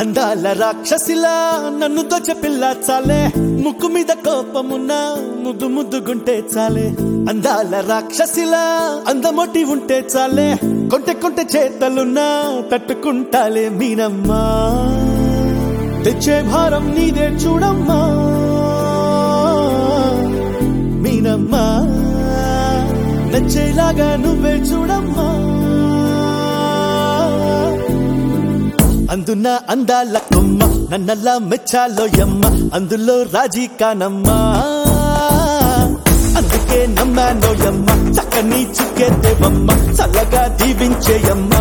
అందాల రాక్షసిలా నన్ను దోచ పిల్ల చాలే ముక్కు మీద కోపమున్నా ముద్దు ముద్దుగుంటే చాలే అందాల రాక్షసిలా అందమొట్టి ఉంటే చాలే కొంటె కొంటె చేతలున్నా తట్టుకుంటాలే మీనమ్మా తెచ్చే భారం నీదే చూడమ్మా మీనమ్మా నచ్చేలాగా నువ్వే చూడమ్మా అందున అందాల కొమ్మ నన్నల్లా మెచ్చాలో యమ్మ అందులో రాజీ కానమ్మా అందుకే నమ్మానో యమ్మ చక్కని చుక్కేదేవమ్మ చల్లగా దీవించేయమ్మా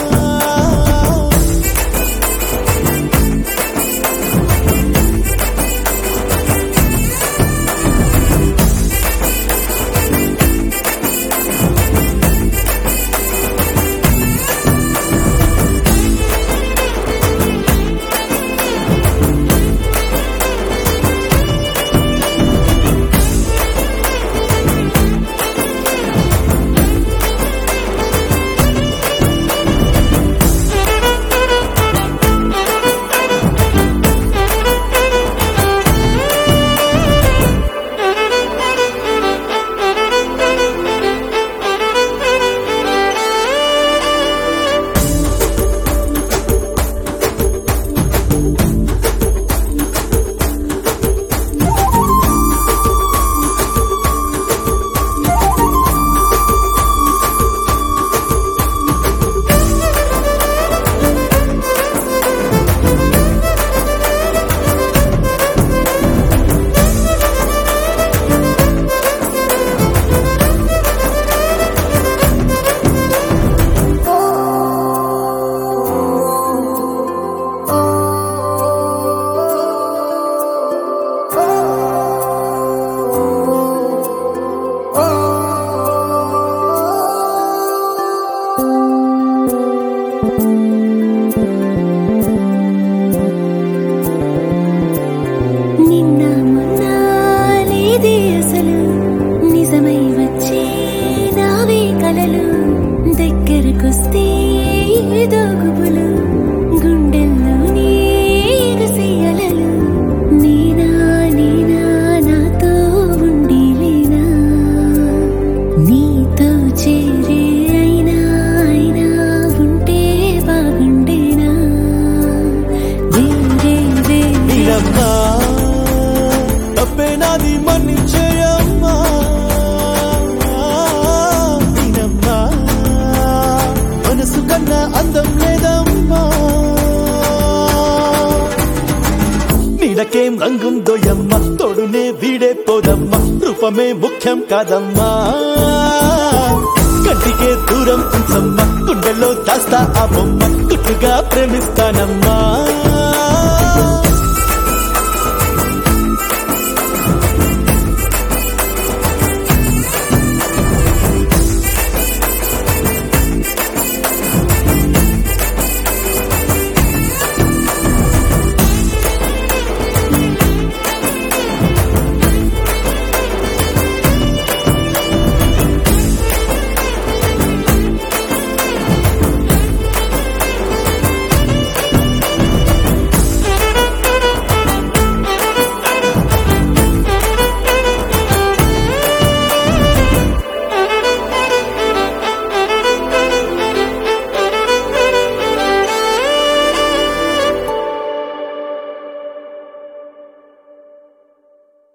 నిన్న మొన్న లేదే అసలు నిజమై వచ్చే నావే కలలు దగ్గరకొస్తే ఏదో గుబులు గుండెల్లోనే ఎగసియలలు నేనా నేనా నాతో ఉండి లేనా నీతో చేరే అయినా అయినా ఉంటే బాగుండేనా వేరే వేరే మీరమ్మా తప్పే నాది మన్నించేయమ్మా మీనమ్మా మనసు కన్నా అందం లేదమ్మా నీడకేం రంగుందోయమ్మ తోడునే వీడే పోదమ్మా రూపమే ముఖ్యం కాదమ్మా కంటికే దూరం ఉంచమ్మా గుండెల్లో దాస్తా ఆ బొమ్మ గుట్టుగా ప్రేమిస్తానమ్మా